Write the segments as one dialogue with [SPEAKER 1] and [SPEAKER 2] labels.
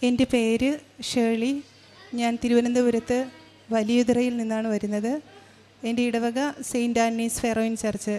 [SPEAKER 1] എൻ്റെ പേര് ഷേർലി ഞാൻ തിരുവനന്തപുരത്ത് വലിയുതിറയിൽ നിന്നാണ് വരുന്നത് എൻ്റെ ഇടവക സെയിൻറ്റ് ആന്നീസ് ഫെറോയിൻ ചർച്ച്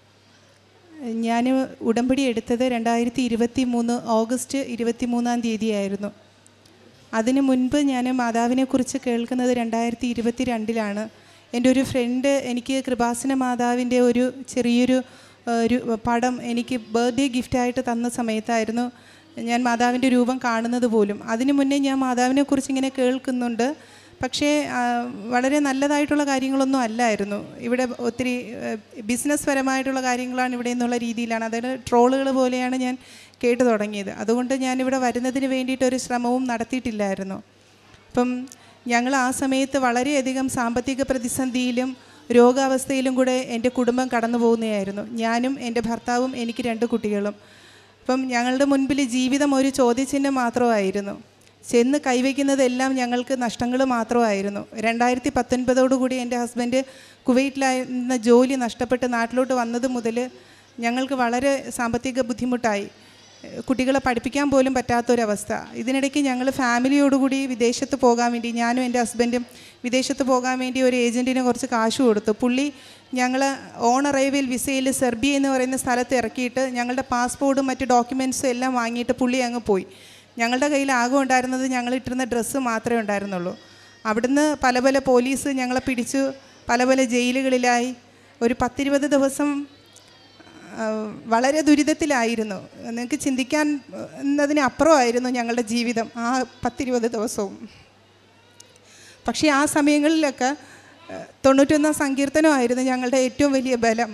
[SPEAKER 1] ഞാൻ ഉടമ്പടി എടുത്തത് രണ്ടായിരത്തി ഇരുപത്തി മൂന്ന് ഓഗസ്റ്റ് ഇരുപത്തി മൂന്നാം തീയതിയായിരുന്നു അതിനു മുൻപ് ഞാൻ മാതാവിനെക്കുറിച്ച് കേൾക്കുന്നത് രണ്ടായിരത്തി ഇരുപത്തി രണ്ടിലാണ് എൻ്റെ ഒരു ഫ്രണ്ട് എനിക്ക് കൃപാസന മാതാവിൻ്റെ ഒരു ചെറിയൊരു ആ, ഒരു പടം എനിക്ക് ബർത്ത്ഡേ ഗിഫ്റ്റായിട്ട് തന്ന സമയത്തായിരുന്നു ഞാൻ മാതാവിൻ്റെ രൂപം കാണുന്നത് പോലും അതിനു മുന്നേ ഞാൻ മാതാവിനെക്കുറിച്ച് ഇങ്ങനെ കേൾക്കുന്നുണ്ട് പക്ഷേ ആ, വളരെ നല്ലതായിട്ടുള്ള കാര്യങ്ങളൊന്നും അല്ലായിരുന്നു ഇവിടെ ഒത്തിരി ബിസിനസ് പരമായിട്ടുള്ള കാര്യങ്ങളാണ് ഇവിടെ എന്നുള്ള രീതിയിലാണ് അതായത് ട്രോളുകൾ പോലെയാണ് ഞാൻ കേട്ടു തുടങ്ങിയത് അതുകൊണ്ട് ഞാനിവിടെ വരുന്നതിന് വേണ്ടിയിട്ട് ഒരു ശ്രമവും നടത്തിയിട്ടില്ലായിരുന്നു അപ്പം ഞങ്ങൾ ആ സമയത്ത് വളരെയധികം സാമ്പത്തിക പ്രതിസന്ധിയിലും രോഗാവസ്ഥയിലും കൂടെ എൻ്റെ കുടുംബം കടന്നു പോകുന്നതായിരുന്നു ഞാനും എൻ്റെ ഭർത്താവും എനിക്ക് രണ്ട് കുട്ടികളും അപ്പം ഞങ്ങളുടെ മുൻപിൽ ജീവിതം ഒരു ചോദ്യചിഹ്നം മാത്രമായിരുന്നു ചെന്ന് കൈവയ്ക്കുന്നതെല്ലാം ഞങ്ങൾക്ക് നഷ്ടങ്ങൾ മാത്രമായിരുന്നു രണ്ടായിരത്തി പത്തൊൻപതോടുകൂടി എൻ്റെ ഹസ്ബൻഡ് കുവൈറ്റിലായിരുന്ന ജോലി നഷ്ടപ്പെട്ട് നാട്ടിലോട്ട് വന്നത് മുതൽ ഞങ്ങൾക്ക് വളരെ സാമ്പത്തിക ബുദ്ധിമുട്ടായി ഏഹ് കുട്ടികളെ പഠിപ്പിക്കാൻ പോലും പറ്റാത്തൊരവസ്ഥ ഇതിനിടയ്ക്ക് ഞങ്ങൾ ഫാമിലിയോടുകൂടി വിദേശത്ത് പോകാൻ വേണ്ടി ഞാനും എൻ്റെ ഹസ്ബൻഡും വിദേശത്ത് പോകാൻ വേണ്ടി ഒരു ഏജൻറ്റിന് കുറച്ച് കാശ് കൊടുത്തു പുള്ളി ഞങ്ങൾ ഓൺ അറൈവൽ വിസയിൽ സെർബിയ എന്ന് പറയുന്ന സ്ഥലത്ത് ഇറക്കിയിട്ട് ഞങ്ങളുടെ പാസ്പോർട്ടും മറ്റ് ഡോക്യുമെൻറ്റ്സും എല്ലാം വാങ്ങിയിട്ട് പുള്ളി അങ്ങ് പോയി ഞങ്ങളുടെ കയ്യിൽ ആകെ ഉണ്ടായിരുന്നത് ഞങ്ങൾ ഇട്ടിരുന്ന ഡ്രസ്സ് മാത്രമേ ഉണ്ടായിരുന്നുള്ളൂ അവിടുന്ന് പല പല പോലീസ് ഞങ്ങളെ പിടിച്ചു പല പല ജയിലുകളിലായി ഒരു പത്തിരുപത് ദിവസം ആ, വളരെ ദുരിതത്തിലായിരുന്നു നിങ്ങൾക്ക് ചിന്തിക്കാൻ എന്നതിന് അപ്പുറമായിരുന്നു ഞങ്ങളുടെ ജീവിതം ആ പത്തിരുപത് ദിവസവും പക്ഷേ ആ സമയങ്ങളിലൊക്കെ ആ, തൊണ്ണൂറ്റൊന്നാം സങ്കീർത്തനമായിരുന്നു ഞങ്ങളുടെ ഏറ്റവും വലിയ ബലം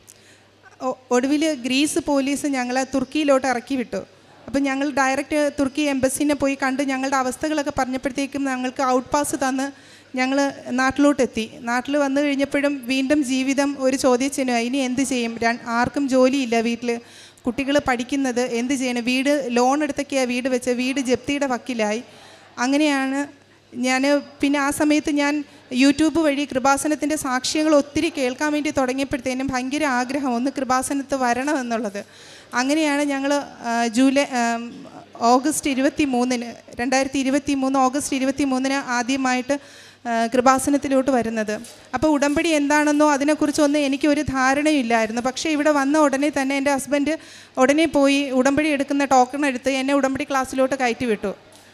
[SPEAKER 1] ഒടുവിൽ ഗ്രീസ് പോലീസ് ഞങ്ങളെ തുർക്കിയിലോട്ട് ഇറക്കി വിട്ടു അപ്പം ഞങ്ങൾ ഡയറക്റ്റ് തുർക്കി എംബസിനെ പോയി കണ്ട് ഞങ്ങളുടെ അവസ്ഥകളൊക്കെ പറഞ്ഞപ്പോഴത്തേക്കും ഞങ്ങൾക്ക് ഔട്ട് പാസ് തന്ന് ഞങ്ങൾ നാട്ടിലോട്ടെത്തി നാട്ടിൽ വന്നു കഴിഞ്ഞപ്പോഴും വീണ്ടും ജീവിതം ഒരു ചോദ്യചിഹ്നമായി ഇനി എന്ത് ചെയ്യും ര- ആർക്കും ജോലിയില്ല വീട്ടിൽ കുട്ടികൾ പഠിക്കുന്നത് എന്ത് ചെയ്യണം വീട് ലോൺ എടുത്തൊക്കെയാണ് വീട് വെച്ച് വീട് ജപ്തിയുടെ വക്കിലായി അങ്ങനെയാണ് ഞാൻ പിന്നെ ആ സമയത്ത് ഞാൻ യൂട്യൂബ് വഴി കൃപാസനത്തിൻ്റെ സാക്ഷ്യങ്ങൾ ഒത്തിരി കേൾക്കാൻ വേണ്ടി തുടങ്ങിയപ്പോഴത്തേനും ഭയങ്കര ആഗ്രഹം ഒന്ന് കൃപാസനത്ത് വരണം എന്നുള്ളത് അങ്ങനെയാണ് ഞങ്ങൾ ജൂലൈ ആം, ഓഗസ്റ്റ് ഇരുപത്തി മൂന്നിന് രണ്ടായിരത്തി ഇരുപത്തി മൂന്ന് ഓഗസ്റ്റ് ഇരുപത്തി മൂന്നിന് ആദ്യമായിട്ട് ആ, കൃപാസനത്തിലോട്ട് വരുന്നത് അപ്പോൾ ഉടമ്പടി എന്താണെന്നോ അതിനെക്കുറിച്ചൊന്നും എനിക്ക് ഒരു ധാരണയില്ലായിരുന്നു പക്ഷേ ഇവിടെ വന്ന ഉടനെ തന്നെ എൻ്റെ ഹസ്ബൻഡ് ഉടനെ പോയി ഉടമ്പടി എടുക്കുന്ന ടോക്കൺ എടുത്ത് എന്നെ ഉടമ്പടി ക്ലാസ്സിലോട്ട് കയറ്റി വിട്ടു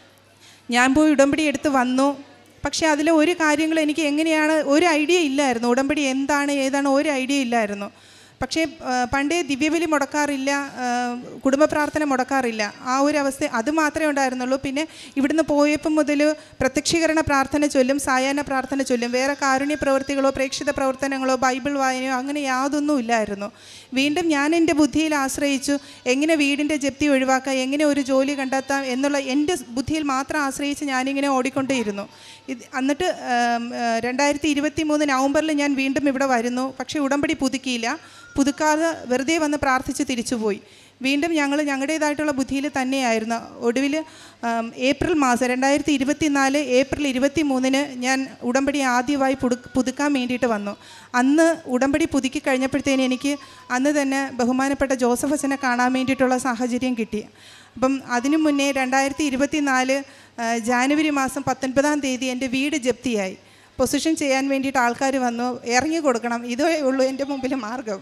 [SPEAKER 1] ഞാൻ പോയി ഉടമ്പടി എടുത്ത് വന്നു പക്ഷേ അതിൽ ഒരു കാര്യങ്ങൾ എനിക്ക് എങ്ങനെയാണ് ഒരു ഐഡിയ ഇല്ലായിരുന്നു ഉടമ്പടി എന്താണ് ഏതാണ് ഒരു ഐഡിയ ഇല്ലായിരുന്നു പക്ഷേ ആ, പണ്ടേ ദിവ്യബലി മുടക്കാറില്ല ആ, കുടുംബ പ്രാർത്ഥന മുടക്കാറില്ല ആ ഒരു അവസ്ഥ അത് മാത്രമേ ഉണ്ടായിരുന്നുള്ളൂ പിന്നെ ഇവിടുന്ന് പോയപ്പം മുതൽ പ്രത്യക്ഷീകരണ പ്രാർത്ഥന ചൊല്ലും സായാഹ്ന പ്രാർത്ഥന ചൊല്ലും വേറെ കാരുണ്യ പ്രവൃത്തികളോ പ്രേക്ഷിത പ്രവർത്തനങ്ങളോ ബൈബിൾ വായനയോ അങ്ങനെ യാതൊന്നും ഇല്ലായിരുന്നു വീണ്ടും ഞാൻ എൻ്റെ ബുദ്ധിയിൽ ആശ്രയിച്ചു എങ്ങനെ വീടിൻ്റെ ജപ്തി ഒഴിവാക്കാം എങ്ങനെ ഒരു ജോലി കണ്ടെത്താം എന്നുള്ള എൻ്റെ ബുദ്ധിയിൽ മാത്രം ആശ്രയിച്ച് ഞാനിങ്ങനെ ഓടിക്കൊണ്ടേയിരുന്നു ഇത് എന്നിട്ട് ആം, ആ, രണ്ടായിരത്തി ഇരുപത്തി മൂന്ന് നവംബറിൽ ഞാൻ വീണ്ടും ഇവിടെ വരുന്നു പക്ഷേ ഉടമ്പടി പുതുക്കിയില്ല പുതുക്കാതെ വെറുതെ വന്ന് പ്രാർത്ഥിച്ച് തിരിച്ചുപോയി വീണ്ടും ഞങ്ങൾ ഞങ്ങളുടേതായിട്ടുള്ള ബുദ്ധിയിൽ തന്നെയായിരുന്നു ഒടുവിൽ ആം, ഏപ്രിൽ മാസം രണ്ടായിരത്തി ഇരുപത്തി നാല് ഏപ്രിൽ ഇരുപത്തി മൂന്നിന് ഞാൻ ഉടമ്പടി ആദ്യമായി പുതു പുതുക്കാൻ വേണ്ടിയിട്ട് വന്നു അന്ന് ഉടമ്പടി പുതുക്കി കഴിഞ്ഞപ്പോഴത്തേന് എനിക്ക് അന്ന് തന്നെ ബഹുമാനപ്പെട്ട ജോസഫ് അച്ഛനെ കാണാൻ വേണ്ടിയിട്ടുള്ള സാഹചര്യം കിട്ടി അപ്പം അതിനു മുന്നേ രണ്ടായിരത്തി ഇരുപത്തി നാല് ജാനുവരി മാസം പത്തൊൻപതാം തീയതി എൻ്റെ വീട് ജപ്തിയായി പൊസിഷൻ ചെയ്യാൻ വേണ്ടിയിട്ട് ആൾക്കാർ വന്നു ഇറങ്ങി കൊടുക്കണം ഇതേ ഉള്ളൂ എൻ്റെ മുമ്പിൽ മാർഗം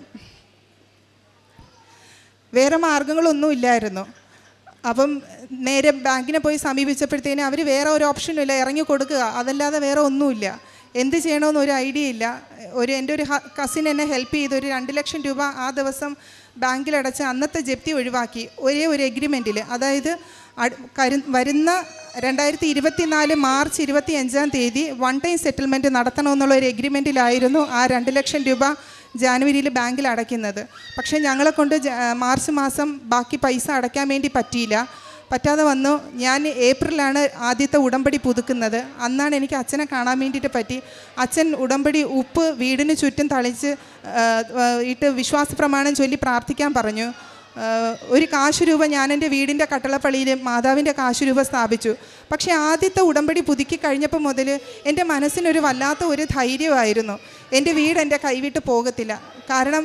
[SPEAKER 1] വേറെ മാർഗങ്ങളൊന്നും ഇല്ലായിരുന്നു അപ്പം നേരെ ബാങ്കിനെ പോയി സമീപിച്ചപ്പോഴത്തേനും അവർ വേറെ ഒരു ഓപ്ഷനും ഇല്ല ഇറങ്ങി കൊടുക്കുക അതല്ലാതെ വേറെ ഒന്നുമില്ല എന്ത് ചെയ്യണമെന്ന് ഒരു ഐഡിയ ഇല്ല ഒരു എൻ്റെ ഒരു കസിൻ എന്നെ ഹെൽപ്പ് ചെയ്ത് ഒരു രണ്ട് ലക്ഷം രൂപ ആ ദിവസം ബാങ്കിലടച്ച് അന്നത്തെ ജപ്തി ഒഴിവാക്കി ഒരേ ഒരു എഗ്രിമെൻറ്റിൽ അതായത് അട്- കരു- വരുന്ന രണ്ടായിരത്തി ഇരുപത്തി നാല് മാർച്ച് ഇരുപത്തി അഞ്ചാം തീയതി വൺ ടൈം സെറ്റിൽമെൻറ്റ് നടത്തണമെന്നുള്ള ഒരു എഗ്രിമെൻറ്റിലായിരുന്നു ആ രണ്ട് ലക്ഷം രൂപ ജാനുവരിയിൽ ബാങ്കിൽ അടയ്ക്കുന്നത് പക്ഷേ ഞങ്ങളെ കൊണ്ട് ജ- മാർച്ച് മാസം ബാക്കി പൈസ അടയ്ക്കാൻ വേണ്ടി പറ്റിയില്ല പറ്റാതെ വന്നു ഞാൻ ഏപ്രിലാണ് ആദ്യത്തെ ഉടമ്പടി പുതുക്കുന്നത് അന്നാണ് എനിക്ക് അച്ഛനെ കാണാൻ വേണ്ടിയിട്ട് പറ്റി അച്ഛൻ ഉടമ്പടി ഉപ്പ് വീടിന് ചുറ്റും തളിച്ച് ആ, ആ, ഇട്ട് വിശ്വാസ പ്രമാണം ചൊല്ലി പ്രാർത്ഥിക്കാൻ പറഞ്ഞു ആ, ഒരു കാശ് രൂപ ഞാൻ എൻ്റെ വീടിൻ്റെ കട്ടളപ്പള്ളിയിൽ മാതാവിൻ്റെ കാശ് രൂപ സ്ഥാപിച്ചു പക്ഷേ ആദ്യത്തെ ഉടമ്പടി പുതുക്കി കഴിഞ്ഞപ്പോൾ മുതൽ എൻ്റെ മനസ്സിനൊരു വല്ലാത്ത ഒരു ധൈര്യമായിരുന്നു എൻ്റെ വീട് എൻ്റെ കൈവിട്ട് പോകത്തില്ല കാരണം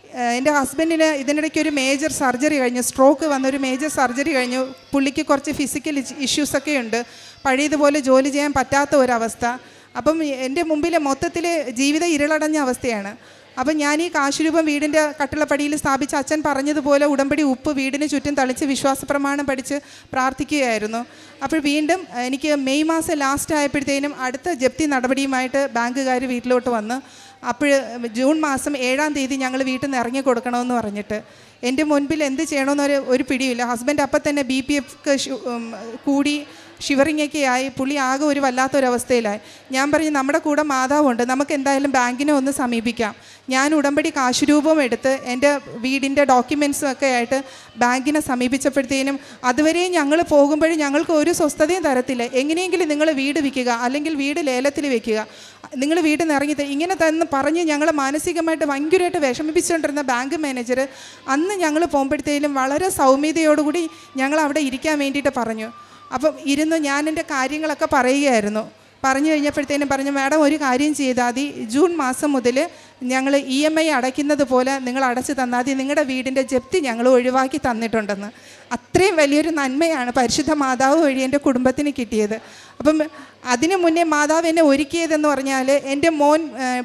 [SPEAKER 1] ഏഹ് എൻ്റെ ഹസ്ബൻഡിന് ഇതിനിടയ്ക്ക് ഒരു മേജർ സർജറി കഴിഞ്ഞു സ്ട്രോക്ക് വന്ന ഒരു മേജർ സർജറി കഴിഞ്ഞു പുള്ളിക്ക് കുറച്ച് ഫിസിക്കൽ ഇഷ്യൂസൊക്കെ ഉണ്ട് പഴയതുപോലെ ജോലി ചെയ്യാൻ പറ്റാത്ത ഒരവസ്ഥ അപ്പം എൻ്റെ മുമ്പിൽ മൊത്തത്തിൽ ജീവിതം ഇരുളടഞ്ഞ അവസ്ഥയാണ് അപ്പം ഞാൻ ഈ കാശുരൂപം വീടിൻ്റെ കട്ടിളപ്പടിയിൽ സ്ഥാപിച്ച അച്ഛൻ പറഞ്ഞതുപോലെ ഉടമ്പടി ഉപ്പ് വീടിന് ചുറ്റും തളിച്ച് വിശ്വാസ പ്രമാണം പഠിച്ച് പ്രാർത്ഥിക്കുകയായിരുന്നു അപ്പോൾ വീണ്ടും എനിക്ക് മെയ് മാസം ലാസ്റ്റ് ആയപ്പോഴത്തേനും അടുത്ത ജപ്തി നടപടിയുമായിട്ട് ബാങ്കുകാർ വീട്ടിലോട്ട് വന്ന് അപ്പോൾ ജൂൺ മാസം ഏഴാം തീയതി ഞങ്ങൾ വീട്ടിൽ നിന്ന് ഇറങ്ങി കൊടുക്കണമെന്ന് പറഞ്ഞിട്ട് എൻ്റെ മുൻപിൽ എന്ത് ചെയ്യണമെന്നൊരു ഒരു പിടിയില്ല ഹസ്ബൻഡ് അപ്പം തന്നെ ബി പി എഫ് കൂടി ഷിവറിംഗ് ഒക്കെ ആയി പുള്ളി ആകെ ഒരു വല്ലാത്തൊരവസ്ഥയിലായി ഞാൻ പറഞ്ഞു നമ്മുടെ കൂടെ മാതാവുണ്ട് നമുക്ക് എന്തായാലും ബാങ്കിനെ ഒന്ന് സമീപിക്കാം ഞാൻ ഉടമ്പടി കാശുരൂപം എടുത്ത് എൻ്റെ വീടിൻ്റെ ഡോക്യുമെൻസും ഒക്കെ ആയിട്ട് ബാങ്കിനെ സമീപിച്ചപ്പോഴത്തേനും അതുവരെ ഞങ്ങൾ പോകുമ്പോഴും ഞങ്ങൾക്ക് ഒരു സ്വസ്ഥതയും തരത്തില്ല എങ്ങനെയെങ്കിലും നിങ്ങൾ വീട് വിൽക്കുക അല്ലെങ്കിൽ വീട് ലേലത്തിൽ വെക്കുക നിങ്ങൾ വീട്ടിൽ നിന്ന് ഇറങ്ങി ത- ഇങ്ങനെ തന്നെ പറഞ്ഞ് ഞങ്ങൾ മാനസികമായിട്ട് ഭയങ്കരമായിട്ട് വിഷമിപ്പിച്ചുകൊണ്ടിരുന്ന ബാങ്ക് മാനേജർ അന്ന് ഞങ്ങൾ പോകുമ്പോഴത്തേലും വളരെ സൗമ്യതയോടുകൂടി ഞങ്ങൾ അവിടെ ഇരിക്കാൻ വേണ്ടിയിട്ട് പറഞ്ഞു അപ്പം ഇരുന്ന് ഞാൻ എൻ്റെ കാര്യങ്ങളൊക്കെ പറയുകയായിരുന്നു പറഞ്ഞു കഴിഞ്ഞപ്പോഴത്തേനും പറഞ്ഞു മാഡം ഒരു കാര്യം ചെയ്താൽ മതി ജൂൺ മാസം മുതൽ ഞങ്ങൾ ഇ എം ഐ അടയ്ക്കുന്നത് പോലെ നിങ്ങൾ അടച്ചു തന്നാൽ മതി നിങ്ങളുടെ വീടിൻ്റെ ജപ്തി ഞങ്ങൾ ഒഴിവാക്കി തന്നിട്ടുണ്ടെന്ന് അത്രയും വലിയൊരു നന്മയാണ് പരിശുദ്ധ മാതാവ് വഴി എൻ്റെ കുടുംബത്തിന് കിട്ടിയത് അപ്പം അതിനു മുന്നേ മാതാവ് എന്നെ ഒരുക്കിയതെന്ന് പറഞ്ഞാൽ എൻ്റെ മോൻ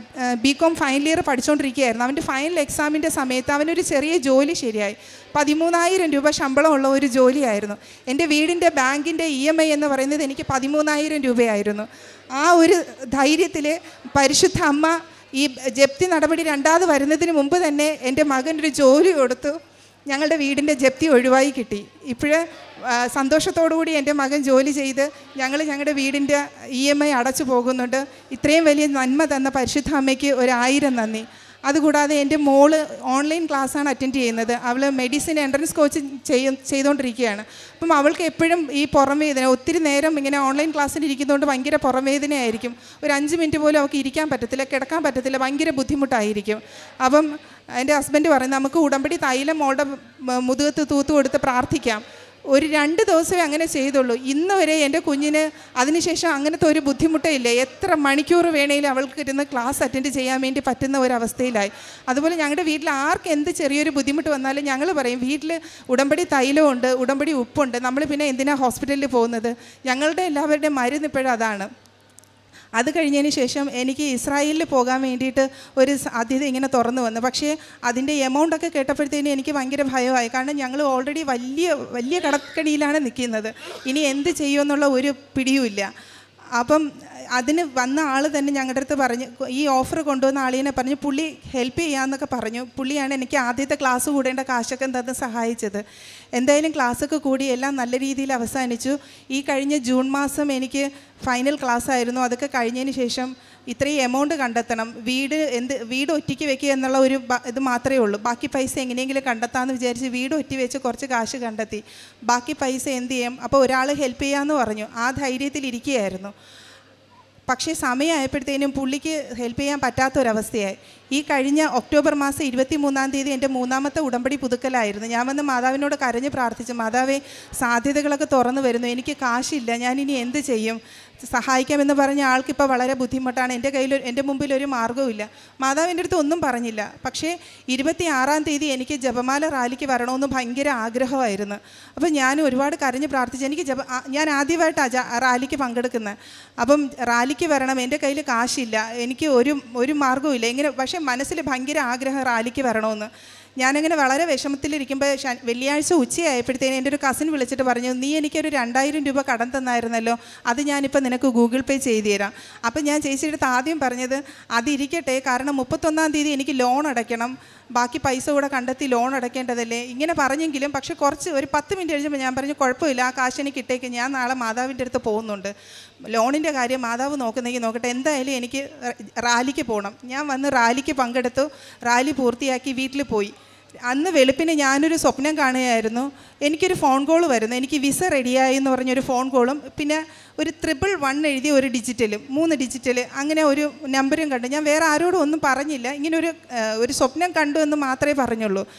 [SPEAKER 1] ബി കോം ഫൈനൽ ഇയർ പഠിച്ചുകൊണ്ടിരിക്കുകയായിരുന്നു അവൻ്റെ ഫൈനൽ എക്സാമിൻ്റെ സമയത്ത് അവനൊരു ചെറിയ ജോലി ശരിയായി പതിമൂന്നായിരം രൂപ ശമ്പളമുള്ള ഒരു ജോലിയായിരുന്നു എൻ്റെ വീടിൻ്റെ ബാങ്കിൻ്റെ ഇ എം ഐ എന്ന് പറയുന്നത് എനിക്ക് പതിമൂന്നായിരം രൂപയായിരുന്നു ആ ഒരു ധൈര്യത്തിൽ പരിശുദ്ധ അമ്മ ഈ ജപ്തി നടപടി രണ്ടാമത് വരുന്നതിന് മുമ്പ് തന്നെ എൻ്റെ മകനൊരു ജോലി കൊടുത്തു ഞങ്ങളുടെ വീടിൻ്റെ ജപ്തി ഒഴിവായി കിട്ടി ഇപ്പോഴ് സന്തോഷത്തോടുകൂടി എൻ്റെ മകൻ ജോലി ചെയ്ത് ഞങ്ങൾ ഞങ്ങളുടെ വീടിൻ്റെ ഇ എം ഐ അടച്ചു പോകുന്നുണ്ട് ഇത്രയും വലിയ നന്മ തന്ന പരിശുദ്ധ അമ്മയ്ക്ക് ഒരായിരം നന്ദി അതുകൂടാതെ എൻ്റെ മോള് ഓൺലൈൻ ക്ലാസ്സാണ് അറ്റൻഡ് ചെയ്യുന്നത് അവൾ മെഡിസിൻ എൻട്രൻസ് കോച്ച് ചെയ്യ ചെയ്തുകൊണ്ടിരിക്കുകയാണ് അപ്പം അവൾക്ക് എപ്പോഴും ഈ പുറംവേദന ഒത്തിരി നേരം ഇങ്ങനെ ഓൺലൈൻ ക്ലാസ്സിൽ ഇരിക്കുന്നതുകൊണ്ട് ഭയങ്കര പുറംവേദനയായിരിക്കും ഒരു അഞ്ച് മിനിറ്റ് പോലും അവൾക്ക് ഇരിക്കാൻ പറ്റത്തില്ല കിടക്കാൻ പറ്റത്തില്ല ഭയങ്കര ബുദ്ധിമുട്ടായിരിക്കും അപ്പം എൻ്റെ ഹസ്ബൻഡ് പറയും നമുക്ക് ഉടമ്പടി തൈലം മോളുടെ മ- മുതുകത്ത് തൂത്ത് കൊടുത്ത് പ്രാർത്ഥിക്കാം ഒരു രണ്ട് ദിവസമേ അങ്ങനെ ചെയ്തുള്ളൂ ഇന്ന് വരെ എൻ്റെ കുഞ്ഞിന് അതിനുശേഷം അങ്ങനത്തെ ഒരു ബുദ്ധിമുട്ടേ ഇല്ല എത്ര മണിക്കൂർ വേണേലും അവൾക്ക് ഇരുന്ന് ക്ലാസ് അറ്റൻഡ് ചെയ്യാൻ വേണ്ടി പറ്റുന്ന ഒരവസ്ഥയിലായി അതുപോലെ ഞങ്ങളുടെ വീട്ടിൽ ആർക്ക് എന്ത് ചെറിയൊരു ബുദ്ധിമുട്ട് വന്നാലും ഞങ്ങൾ പറയും വീട്ടിൽ ഉടമ്പടി തൈലമുണ്ട് ഉടമ്പടി ഉപ്പുണ്ട് നമ്മൾ പിന്നെ എന്തിനാണ് ഹോസ്പിറ്റലിൽ പോകുന്നത് ഞങ്ങളുടെ എല്ലാവരുടെയും മരുന്ന് ഇപ്പോഴും അതാണ് അത് കഴിഞ്ഞതിന് ശേഷം എനിക്ക് ഇസ്രായേലിൽ പോകാൻ വേണ്ടിയിട്ട് ഒരു സാധ്യത ഇങ്ങനെ തുറന്നു വന്നു പക്ഷേ അതിൻ്റെ എമൗണ്ട് ഒക്കെ കേട്ടപ്പോഴത്തേനും എനിക്ക് ഭയങ്കര ഭയമായി കാരണം ഞങ്ങൾ ഓൾറെഡി വലിയ വലിയ കടക്കടിയിലാണ് നിൽക്കുന്നത് ഇനി എന്ത് ചെയ്യുമെന്നുള്ള ഒരു പിടിയുമില്ല അപ്പം അതിന് വന്ന ആൾ തന്നെ ഞങ്ങളുടെ അടുത്ത് പറഞ്ഞ് ഈ ഓഫർ കൊണ്ടുവന്ന ആളിനെ പറഞ്ഞ് പുള്ളി ഹെൽപ്പ് ചെയ്യാമെന്നൊക്കെ പറഞ്ഞു പുള്ളിയാണ് എനിക്ക് ആദ്യത്തെ ക്ലാസ് കൂടേണ്ട കാശൊക്കെ തന്ന് സഹായിച്ചത് എന്തായാലും ക്ലാസ്സൊക്കെ കൂടി എല്ലാം നല്ല രീതിയിൽ അവസാനിച്ചു ഈ കഴിഞ്ഞ ജൂൺ മാസം എനിക്ക് ഫൈനൽ ക്ലാസ് ആയിരുന്നു അതൊക്കെ കഴിഞ്ഞതിന് ശേഷം ഇത്രയും എമൗണ്ട് കണ്ടെത്തണം വീട് എന്ത് വീട് ഒറ്റയ്ക്ക് വെക്കുക എന്നുള്ള ഒരു ബ- ഇത് മാത്രമേ uള്ളൂ ബാക്കി പൈസ എങ്ങനെയെങ്കിലും കണ്ടെത്താമെന്ന് വിചാരിച്ച് വീട് ഒറ്റ വെച്ച് കുറച്ച് കാശ് കണ്ടെത്തി ബാക്കി പൈസ എന്ത് ചെയ്യും അപ്പോൾ ഒരാൾ ഹെൽപ്പ് ചെയ്യാമെന്ന് പറഞ്ഞു ആ ധൈര്യത്തിൽ ഇരിക്കുകയായിരുന്നു പക്ഷേ സമയമായപ്പോഴത്തേനും പുള്ളിക്ക് ഹെൽപ്പ് ചെയ്യാൻ പറ്റാത്തൊരവസ്ഥയായി ഈ കഴിഞ്ഞ ഒക്ടോബർ മാസം ഇരുപത്തി മൂന്നാം തീയതി എൻ്റെ മൂന്നാമത്തെ ഉടമ്പടി പുതുക്കലായിരുന്നു ഞാൻ വന്ന് മാതാവിനോട് കരഞ്ഞ് പ്രാർത്ഥിച്ചു മാതാവേ സാധ്യതകളൊക്കെ തുറന്നു വരുന്നു എനിക്ക് കാശില്ല ഞാൻ ഇനി എന്ത് ചെയ്യും സഹായിക്കാമെന്ന് പറഞ്ഞ ആൾക്കിപ്പോൾ വളരെ ബുദ്ധിമുട്ടാണ് എൻ്റെ കയ്യിൽ ഒരു- എൻ്റെ മുമ്പിൽ ഒരു മാർഗ്ഗവുമില്ല മാതാവ് എൻ്റെ അടുത്ത് ഒന്നും പറഞ്ഞില്ല പക്ഷേ ഇരുപത്തി ആറാം തീയതി എനിക്ക് ജപമാല റാലിക്ക് വരണമെന്ന് ഭയങ്കര ആഗ്രഹമായിരുന്നു അപ്പോൾ ഞാൻ ഒരുപാട് കരഞ്ഞ് പ്രാർത്ഥിച്ചു എനിക്ക് ജപ ആ- ഞാൻ ആദ്യമായിട്ടാണ് ജ- റാലിക്ക് പങ്കെടുക്കുന്നത് അപ്പം റാലിക്ക് വരണം എൻ്റെ കയ്യിൽ കാശില്ല എനിക്ക് ഒരു ഒരു മാർഗ്ഗവുമില്ല ഇങ്ങനെ പക്ഷേ മനസ്സിൽ ഭയങ്കര ആഗ്രഹം റാലിക്ക് വരണമെന്ന് ഞാനങ്ങനെ വളരെ വിഷമത്തിലിരിക്കുമ്പോൾ ശ- വെള്ളിയാഴ്ച ഉച്ചയായപ്പോഴത്തേനും എൻ്റെ ഒരു കസിൻ വിളിച്ചിട്ട് പറഞ്ഞു നീ എനിക്കൊരു രണ്ടായിരം രൂപ കടം തന്നായിരുന്നല്ലോ അത് ഞാനിപ്പോൾ നിനക്ക് ഗൂഗിൾ പേ ചെയ്തു തരാം അപ്പം ഞാൻ ചേച്ചിയുടെ അടുത്ത് ആദ്യം പറഞ്ഞത് അതിരിക്കട്ടെ കാരണം മുപ്പത്തൊന്നാം തീയതി എനിക്ക് ലോൺ അടയ്ക്കണം ബാക്കി പൈസ കൂടെ കണ്ടെത്തി ലോൺ അടയ്ക്കേണ്ടതല്ലേ ഇങ്ങനെ പറഞ്ഞെങ്കിലും പക്ഷെ കുറച്ച് ഒരു പത്ത് മിനിറ്റ് കഴിഞ്ഞപ്പോൾ ഞാൻ പറഞ്ഞു കുഴപ്പമില്ല ആ കാശ് എനിക്ക് ഇട്ടേക്ക് ഞാൻ നാളെ മാതാവിൻ്റെ അടുത്ത് പോകുന്നുണ്ട് ലോണിൻ്റെ കാര്യം മാതാവ് നോക്കുന്നെങ്കിൽ നോക്കട്ടെ എന്തായാലും എനിക്ക് റാലിക്ക് പോകണം ഞാൻ വന്ന് റാലിക്ക് പങ്കെടുത്തു റാലി പൂർത്തിയാക്കി വീട്ടിൽ പോയി അന്ന് വെളുപ്പിന് ഞാനൊരു സ്വപ്നം കാണുകയായിരുന്നു എനിക്കൊരു ഫോൺ കോൾ വരുന്നു എനിക്ക് വിസ റെഡിയായി എന്ന് പറഞ്ഞൊരു ഫോൺ കോളും പിന്നെ ഒരു ട്രിപ്പിൾ വൺ എഴുതിയ ഒരു ഡിജിറ്റലും മൂന്ന് ഡിജിറ്റൽ അങ്ങനെ ഒരു നമ്പരും കണ്ടു ഞാൻ വേറെ ആരോടും ഒന്നും പറഞ്ഞില്ല ഇങ്ങനെ ഒരു ആ, ഒരു സ്വപ്നം കണ്ടു എന്ന് മാത്രമേ പറഞ്ഞുള്ളൂ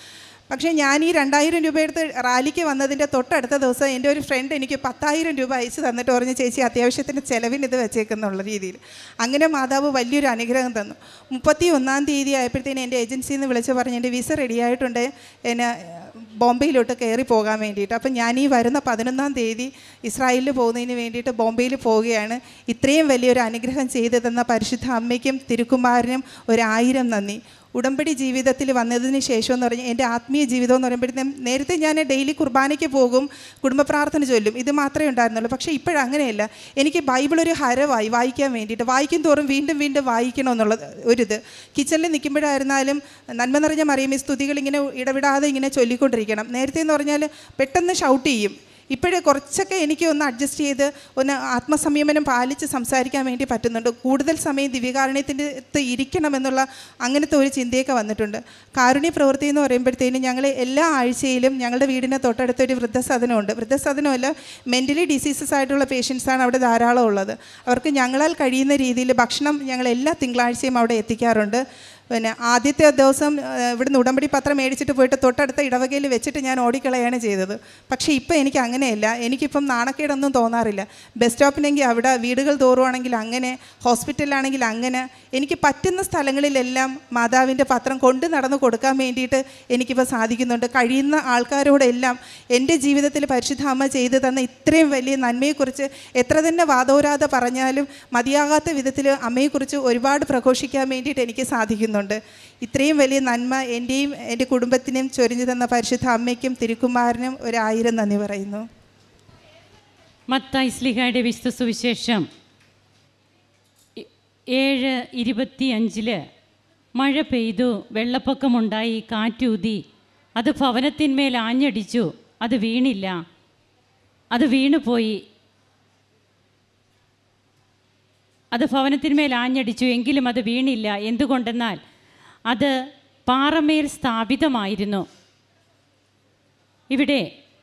[SPEAKER 1] പക്ഷേ ഞാൻ ഈ രണ്ടായിരം രൂപ എടുത്ത് റാലിക്ക് വന്നതിൻ്റെ തൊട്ടടുത്ത ദിവസം എൻ്റെ ഒരു ഫ്രണ്ട് എനിക്ക് പത്തായിരം രൂപ അയച്ചു തന്നിട്ട് പറഞ്ഞു ചേച്ചി അത്യാവശ്യത്തിന് ചിലവിന് ഇത് വെച്ചേക്കുന്നുള്ള രീതിയിൽ അങ്ങനെ മാതാവ് വലിയൊരു അനുഗ്രഹം തന്നു മുപ്പത്തി ഒന്നാം തീയതി ആയപ്പോഴത്തേന് എൻ്റെ ഏജൻസിയിൽ നിന്ന് വിളിച്ച് പറഞ്ഞ് എൻ്റെ വിസ റെഡിയായിട്ടുണ്ട് എന്നെ ബോംബെയിലോട്ട് കയറി പോകാൻ വേണ്ടിയിട്ട് അപ്പം ഞാൻ ഈ വരുന്ന പതിനൊന്നാം തീയതി ഇസ്രായേലിൽ പോകുന്നതിന് വേണ്ടിയിട്ട് ബോംബെയിൽ പോവുകയാണ് ഇത്രയും വലിയൊരു അനുഗ്രഹം ചെയ്തു തന്ന പരിശുദ്ധ അമ്മയ്ക്കും തിരുക്കുമാരനും ഒരായിരം നന്ദി ഉടമ്പടി ജീവിതത്തിൽ വന്നതിന് ശേഷം എന്ന് പറഞ്ഞാൽ എൻ്റെ ആത്മീയ ജീവിതം എന്ന് പറയുമ്പോഴത്തേക്കും നേരത്തെ ഞാൻ ഡെയിലി കുർബാനയ്ക്ക് പോകും കുടുംബ പ്രാർത്ഥന ചൊല്ലും ഇത് മാത്രമേ ഉണ്ടായിരുന്നുള്ളൂ പക്ഷേ ഇപ്പോഴങ്ങനെയല്ല എനിക്ക് ബൈബിൾ ഒരു ഹരവായി വായിക്കാൻ വേണ്ടിയിട്ട് വായിക്കും തോറും വീണ്ടും വീണ്ടും വായിക്കണമെന്നുള്ളത് ഒരിത് കിച്ചണിൽ നിൽക്കുമ്പോഴായിരുന്നാലും നന്മ നിറഞ്ഞ മറിയുമ്പോൾ സ്തുതികൾ ഇങ്ങനെ ഇടവിടാതെ ഇങ്ങനെ ചൊല്ലിക്കൊണ്ടിരിക്കണം നേരത്തെ എന്ന് പറഞ്ഞാൽ പെട്ടെന്ന് ഷൗട്ട് ചെയ്യും ഇപ്പോഴേ കുറച്ചൊക്കെ എനിക്ക് ഒന്ന് അഡ്ജസ്റ്റ് ചെയ്ത് ഒന്ന് ആത്മസംയമനം പാലിച്ച് സംസാരിക്കാൻ വേണ്ടി പറ്റുന്നുണ്ട് കൂടുതൽ സമയം ദിവ്യകാരുണ്യത്തിൻ്റെ അടുത്ത് ഇരിക്കണമെന്നുള്ള അങ്ങനത്തെ ഒരു ചിന്തയൊക്കെ വന്നിട്ടുണ്ട് കാരുണ്യ പ്രവൃത്തി എന്ന് പറയുമ്പോഴത്തേനും ഞങ്ങൾ എല്ലാ ആഴ്ചയിലും ഞങ്ങളുടെ വീടിന് തൊട്ടടുത്തൊരു വൃദ്ധസദനമുണ്ട് വൃദ്ധസദനമല്ല മെൻ്റലി ഡിസീസസ് ആയിട്ടുള്ള പേഷ്യൻസാണ് അവിടെ ധാരാളം ഉള്ളത് അവർക്ക് ഞങ്ങളാൽ കഴിയുന്ന രീതിയിൽ ഭക്ഷണം ഞങ്ങൾ എല്ലാ തിങ്കളാഴ്ചയും അവിടെ എത്തിക്കാറുണ്ട് പിന്നെ ആദ്യത്തെ ദിവസം ആ, ഇവിടുന്ന് ഉടമ്പടി പത്രം മേടിച്ചിട്ട് പോയിട്ട് തൊട്ടടുത്ത ഇടവകയിൽ വെച്ചിട്ട് ഞാൻ ഓടിക്കളയാണ് ചെയ്തത് പക്ഷേ ഇപ്പം എനിക്ക് അങ്ങനെയല്ല എനിക്കിപ്പം നാണക്കേടൊന്നും തോന്നാറില്ല ബസ് സ്റ്റോപ്പിനെങ്കിൽ അവിടെ വീടുകൾ തോറുവാണെങ്കിൽ അങ്ങനെ ഹോസ്പിറ്റലിലാണെങ്കിൽ അങ്ങനെ എനിക്ക് പറ്റുന്ന സ്ഥലങ്ങളിലെല്ലാം മാതാവിൻ്റെ പത്രം കൊണ്ട് നടന്ന് കൊടുക്കാൻ വേണ്ടിയിട്ട് എനിക്കിപ്പോൾ സാധിക്കുന്നുണ്ട് കഴിയുന്ന ആൾക്കാരോടെല്ലാം എൻ്റെ ജീവിതത്തിൽ പരിശുദ്ധ അമ്മ ചെയ്തു തന്ന ഇത്രയും വലിയ നന്മയെക്കുറിച്ച് എത്ര തന്നെ വാദോരാതെ പറഞ്ഞാലും മതിയാകാത്ത വിധത്തിൽ അമ്മയെക്കുറിച്ച് ഒരുപാട് പ്രഘോഷിക്കാൻ വേണ്ടിയിട്ട് എനിക്ക് സാധിക്കുന്നുണ്ട് ഇത്രയും വലിയ നന്മ എൻ്റെയും എൻ്റെ കുടുംബത്തിനും ചൊരിഞ്ഞു തന്ന പരിശുദ്ധ അമ്മയ്ക്കും തിരുക്കുമാരനും ഒരായിരം നന്ദി പറയുന്നു
[SPEAKER 2] മത്തായി സ്ലിഹയുടെ വിശുദ്ധ സുവിശേഷം ഇ- ഏഴ് ഇരുപത്തി അഞ്ചില് മഴ പെയ്തു വെള്ളപ്പൊക്കമുണ്ടായി കാറ്റൂതി അത് ഭവനത്തിന്മേൽ ആഞ്ഞടിച്ചു അത് വീണില്ല അത് വീണുപോയി അത് ഭവനത്തിന്മേൽ ആഞ്ഞടിച്ചു എങ്കിലും അത് വീണില്ല എന്തുകൊണ്ടെന്നാൽ അത് പാറമേൽ സ്ഥാപിതമായിരുന്നു ഇവിടെ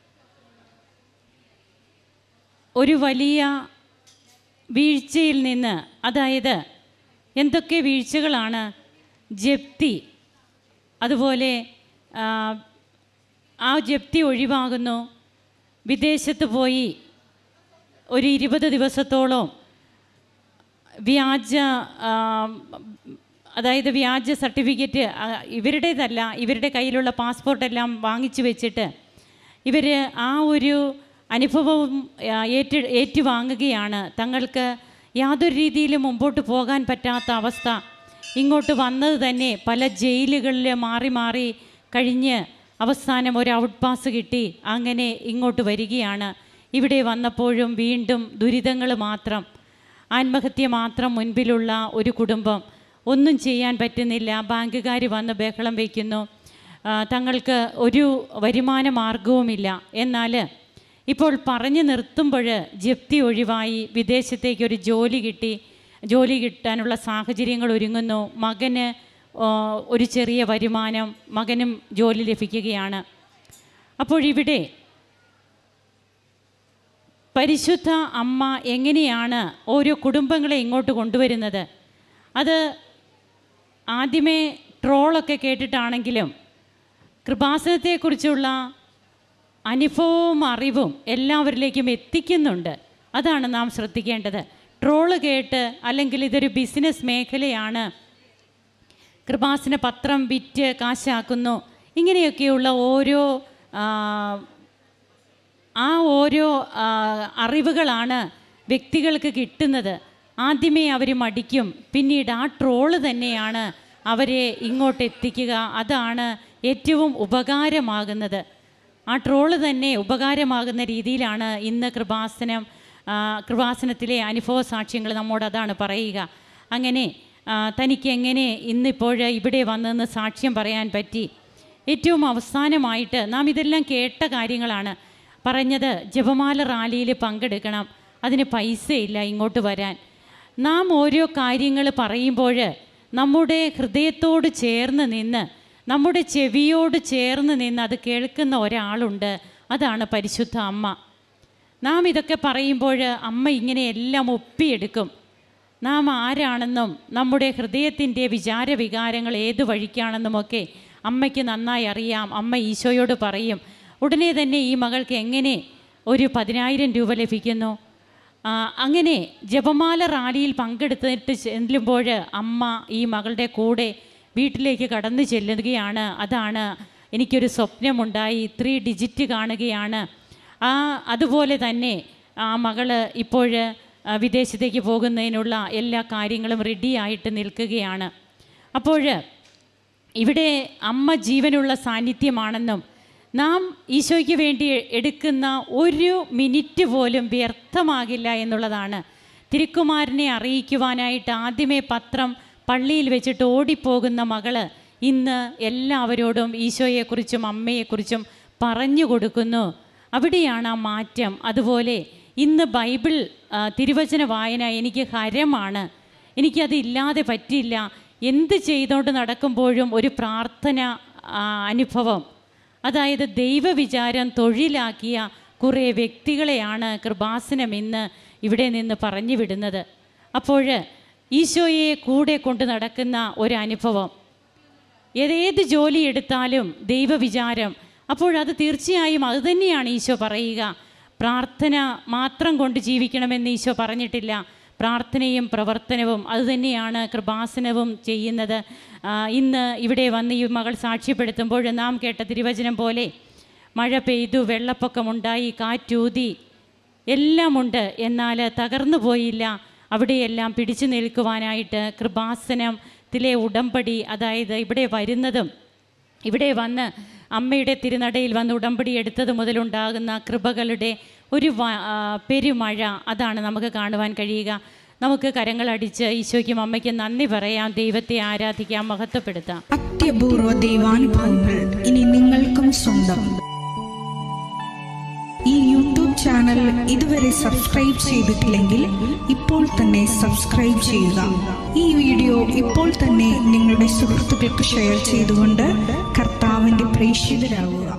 [SPEAKER 2] ഒരു വലിയ വീഴ്ചയിൽ നിന്ന് അതായത് എന്തൊക്കെ വീഴ്ചകളാണ് ജപ്തി അതുപോലെ ആ, ആ ജപ്തി ഒഴിവാകുന്നു വിദേശത്ത് പോയി ഒരു ഇരുപത് ദിവസത്തോളം വ്യാജ ആ, അതായത് വ്യാജ സർട്ടിഫിക്കറ്റ് ആ, ഇവരുടേതല്ല ഇവരുടെ കയ്യിലുള്ള പാസ്പോർട്ടെല്ലാം വാങ്ങിച്ചു വെച്ചിട്ട് ഇവർ ആ ഒരു അനുഭവവും ആ, ഏറ്റ് ഏറ്റുവാങ്ങുകയാണ് തങ്ങൾക്ക് യാതൊരു രീതിയിലും മുമ്പോട്ട് പോകാൻ പറ്റാത്ത അവസ്ഥ ഇങ്ങോട്ട് വന്നത് തന്നെ പല ജയിലുകളിൽ മാറി മാറി കഴിഞ്ഞ് അവസാനം ഒരു ഔട്ട് പാസ് കിട്ടി അങ്ങനെ ഇങ്ങോട്ട് വരികയാണ് ഇവിടെ വന്നപ്പോഴും വീണ്ടും ദുരിതങ്ങൾ മാത്രം ആത്മഹത്യ മാത്രം മുൻപിലുള്ള ഒരു കുടുംബം ഒന്നും ചെയ്യാൻ പറ്റുന്നില്ല ബാങ്കുകാർ വന്ന് ബഹളം വയ്ക്കുന്നു ആ, തങ്ങൾക്ക് ഒരു വരുമാന മാർഗവുമില്ല എന്നാൽ ഇപ്പോൾ പറഞ്ഞു നിർത്തുമ്പോൾ ജപ്തി ഒഴിവായി വിദേശത്തേക്ക് ഒരു ജോലി കിട്ടി ജോലി കിട്ടാനുള്ള സാഹചര്യങ്ങൾ ഒരുങ്ങുന്നു മകന് ആ, ഒരു ചെറിയ വരുമാനം മകനും ജോലി ലഭിക്കുകയാണ് അപ്പോഴിവിടെ പരിശുദ്ധ അമ്മ എങ്ങനെയാണ് ഓരോ കുടുംബങ്ങളെ ഇങ്ങോട്ട് കൊണ്ടുവരുന്നത് അത് ആദ്യമേ ട്രോളൊക്കെ കേട്ടിട്ടാണെങ്കിലും കൃപാസനത്തെക്കുറിച്ചുള്ള അനുഭവവും അറിവും എല്ലാവരിലേക്കും എത്തിക്കുന്നുണ്ട് അതാണ് നാം ശ്രദ്ധിക്കേണ്ടത് ട്രോള് കേട്ട് അല്ലെങ്കിൽ ഇതൊരു ബിസിനസ് മേഖലയാണ് കൃപാസന പത്രം വിറ്റ് കാശാക്കുന്നു ഇങ്ങനെയൊക്കെയുള്ള ഓരോ ആ, ആ ഓരോ ആ, അറിവുകളാണ് വ്യക്തികൾക്ക് കിട്ടുന്നത് ആദ്യമേ അവർ മടിക്കും പിന്നീട് ആ ട്രോള് തന്നെയാണ് അവരെ ഇങ്ങോട്ട് എത്തിക്കുക അതാണ് ഏറ്റവും ഉപകാരമാകുന്നത് ആ ട്രോള് തന്നെ ഉപകാരമാകുന്ന രീതിയിലാണ് ഇന്ന് കൃപാസനം ആ, കൃപാസനത്തിലെ അനുഭവ സാക്ഷ്യങ്ങൾ നമ്മോട് അതാണ് പറയുക അങ്ങനെ ആ, തനിക്ക് എങ്ങനെ ഇന്നിപ്പോൾ ഇവിടെ വന്നെന്ന് സാക്ഷ്യം പറയാൻ പറ്റി ഏറ്റവും അവസാനമായിട്ട് നാം ഇതെല്ലാം കേട്ട കാര്യങ്ങളാണ് പറഞ്ഞത് ജപമാല റാലിയിൽ പങ്കെടുക്കണം അതിന് പൈസയില്ല ഇങ്ങോട്ട് വരാൻ നാം ഓരോ കാര്യങ്ങൾ പറയുമ്പോൾ നമ്മുടെ ഹൃദയത്തോട് ചേർന്ന് നിന്ന് നമ്മുടെ ചെവിയോട് ചേർന്ന് നിന്ന് അത് കേൾക്കുന്ന ഒരാളുണ്ട് അതാണ് പരിശുദ്ധ അമ്മ നാം ഇതൊക്കെ പറയുമ്പോൾ അമ്മ ഇങ്ങനെ എല്ലാം ഒപ്പിയെടുക്കും നാം ആരാണെന്നും നമ്മുടെ ഹൃദയത്തിൻ്റെ വിചാരവികാരങ്ങൾ ഏത് വഴിക്കാണെന്നുമൊക്കെ അമ്മയ്ക്ക് നന്നായി അറിയാം അമ്മ ഈശോയോട് പറയും ഉടനെ തന്നെ ഈ മകൾക്ക് എങ്ങനെ ഒരു പതിനായിരം രൂപ ലഭിക്കുന്നു ആ, അങ്ങനെ ജപമാല റാലിയിൽ പങ്കെടുത്തിട്ട് ചെല്ലുമ്പോൾ അമ്മ ഈ മകളുടെ കൂടെ വീട്ടിലേക്ക് കടന്നു ചെല്ലുകയാണ് അതാണ് എനിക്കൊരു സ്വപ്നമുണ്ടായി ത്രീ ഡിജിറ്റ് കാണുകയാണ് ആ അതുപോലെ തന്നെ ആ മകള് ഇപ്പോൾ വിദേശത്തേക്ക് പോകുന്നതിനുള്ള എല്ലാ കാര്യങ്ങളും റെഡിയായിട്ട് നിൽക്കുകയാണ് അപ്പോൾ ഇവിടെ അമ്മ ജീവനുള്ള സാന്നിധ്യമാണെന്നും നാം ഈശോയ്ക്ക് വേണ്ടി എടുക്കുന്ന ഒരു മിനിറ്റ് പോലും വ്യർത്ഥമാകില്ല എന്നുള്ളതാണ് തിരുക്കുമാരനെ അറിയിക്കുവാനായിട്ട് ആദ്യമേ പത്രം പള്ളിയിൽ വെച്ചിട്ട് ഓടിപ്പോകുന്ന മകള് ഇന്ന് എല്ലാവരോടും ഈശോയെക്കുറിച്ചും അമ്മയെക്കുറിച്ചും പറഞ്ഞു കൊടുക്കുന്നു അവിടെയാണ് ആ മാറ്റം അതുപോലെ ഇന്ന് ബൈബിൾ ആ, തിരുവചന വായന എനിക്ക് ഹരമാണ് എനിക്കത് ഇല്ലാതെ പറ്റില്ല എന്ത് ചെയ്തുകൊണ്ട് നടക്കുമ്പോഴും ഒരു പ്രാർത്ഥന ആ, അനുഭവം അതായത് ദൈവവിചാരം തൊഴിലാക്കിയ കുറേ വ്യക്തികളെയാണ് കൃപാസനം ഇന്ന് ഇവിടെ നിന്ന് പറഞ്ഞു വിടുന്നത് അപ്പോൾ ഈശോയെ കൂടെ കൊണ്ട് നടക്കുന്ന ഒരു അനുഭവം ഏതേത് ജോലി എടുത്താലും ദൈവവിചാരം അപ്പോഴത് തീർച്ചയായും അതുതന്നെയാണ് ഈശോ പറയുക പ്രാർത്ഥന മാത്രം കൊണ്ട് ജീവിക്കണമെന്ന് ഈശോ പറഞ്ഞിട്ടില്ല പ്രാർത്ഥനയും പ്രവർത്തനവും അതുതന്നെയാണ് കൃപാസനവും ചെയ്യുന്നത് ആ, ഇന്ന് ഇവിടെ വന്ന് ഈ മകൾ സാക്ഷ്യപ്പെടുത്തുമ്പോൾ നാം കേട്ട തിരുവചനം പോലെ മഴ പെയ്തു വെള്ളപ്പൊക്കമുണ്ടായി കാറ്റൂതി എല്ലാമുണ്ട് എന്നാൽ തകർന്നു പോയില്ല അവിടെയെല്ലാം പിടിച്ചു നിൽക്കുവാനായിട്ട് കൃപാസനത്തിലെ ഉടമ്പടി അതായത് ഇവിടെ വരുന്നതും ഇവിടെ വന്ന് അമ്മയുടെ തിരുനടയിൽ വന്ന് ഉടമ്പടി എടുത്തത് മുതലുണ്ടാകുന്ന കൃപകളുടെ ഒരു വ- ആ, പെരുമഴ അതാണ് നമുക്ക് കാണുവാൻ കഴിയുക നമുക്ക് കരങ്ങളടിച്ച് ഈശോയ്ക്കും അമ്മയ്ക്കും നന്ദി പറയാം ദൈവത്തെ ആരാധിക്കാം മഹത്വപ്പെടുത്താം
[SPEAKER 3] അത്യപൂർവ ദൈവാനുഭവങ്ങൾ ഇനി നിങ്ങൾക്കും സ്വന്തം ഈ യൂട്യൂബ് ചാനൽ ഇതുവരെ സബ്സ്ക്രൈബ് ചെയ്തിട്ടില്ലെങ്കിൽ ഇപ്പോൾ തന്നെ സബ്സ്ക്രൈബ് ചെയ്യുക ഈ വീഡിയോ ഇപ്പോൾ തന്നെ നിങ്ങളുടെ സുഹൃത്തുക്കൾക്ക് ഷെയർ ചെയ്തുകൊണ്ട് കർത്താവിന്റെ പ്രേക്ഷിതരാകുക